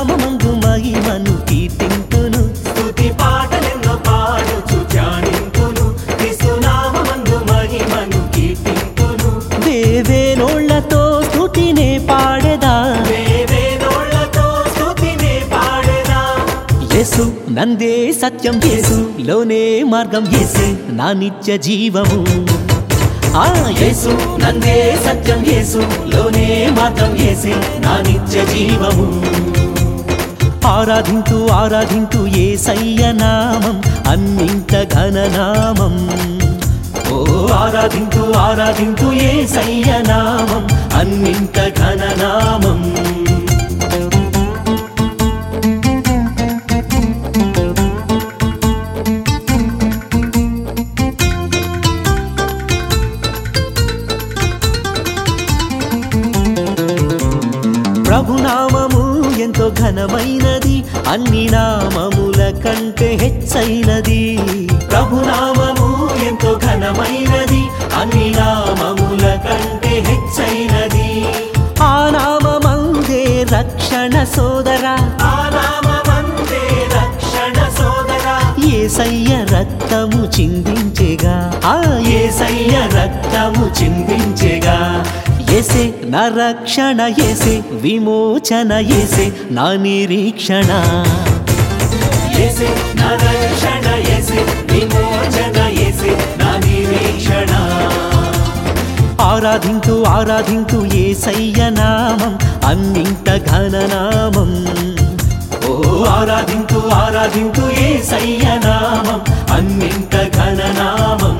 నామందు మహిమను కీర్తింతును స్తుతి పాటలెన్నో పాడుచు ధ్యానింతును క్రీస్తునామమందు మహిమను కీర్తింతును వేవేనోళ్లతో స్తుతినే పాడెదా వేవేనోళ్లతో స్తుతినే పాడెదా యేసు నందే సత్యం యేసు లోనే మార్గం యేసే నా నిత్య జీవము ఆ యేసు నందే సత్యం యేసు లోనే మార్గం యేసే నా నిత్య జీవము ఆరాధింతు ఆరాధింతు ఏసయ్య నామం అన్నింత ఘననామం ఓ ఆరాధింతు ఆరాధింతు ఏసయ్య నామం అన్నింత ఘననామం ప్రభునామము ఎంతో ఘనమైనది అన్ని నామముల కంటే హెచ్చైనది ప్రభునామము ఎంతో ఘనమైనది అన్ని నామముల కంటే హెచ్చైనది ఆ నామమందే రక్షణ సోదరా ఆ నామమందే రక్షణ సోదరా ఏసయ్య రక్తము చిందించెగా ఆ ఏసయ్య రక్తము చిందించెగా ఏసే నా రక్షణ ఏసే విమోచన ఏసే నా నిరీక్షణ యేసే నా రక్షణ యేసే విమోచన యేసే నా నిరీక్షణ ఆరాధింతు ఆరాధింతు ఏసయ్య నామం అన్నింట ఘననామం ఓ ఆరాధింతు ఆరాధింతు ఏసయ్య నామం అన్నింట ఘననామం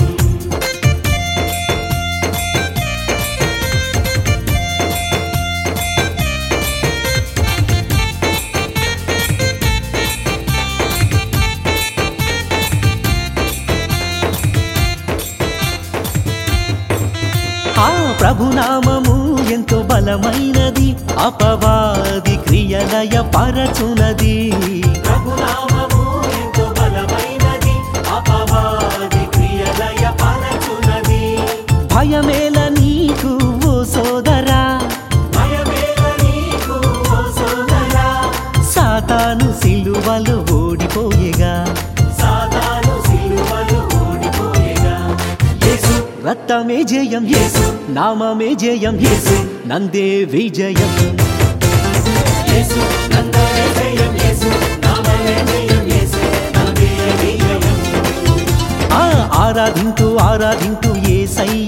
ఆ ప్రభునామము ఎంతో బలమైనది అపవాది క్రియలయ పరచునది ప్రభునామము ఎంతో బలమైనది అపవాది క్రియలయ పరచునది భయమేల నీకు ఓ సోదరా భయమేల నీకు ఓ సోదరా సాతాను సిలువలు ఓడిపోయేగా సాతాను సిలువలు ఓడిపోయేగా యేసు రక్తమే జయం యేసు నామమే జయం యేసు నందే విజయం యేసు నందనే జయం యేసు నామమే జయం యేసు నందే విజయం ఆ ఆరాధింతు ఆరాధింతు ఏసయ్య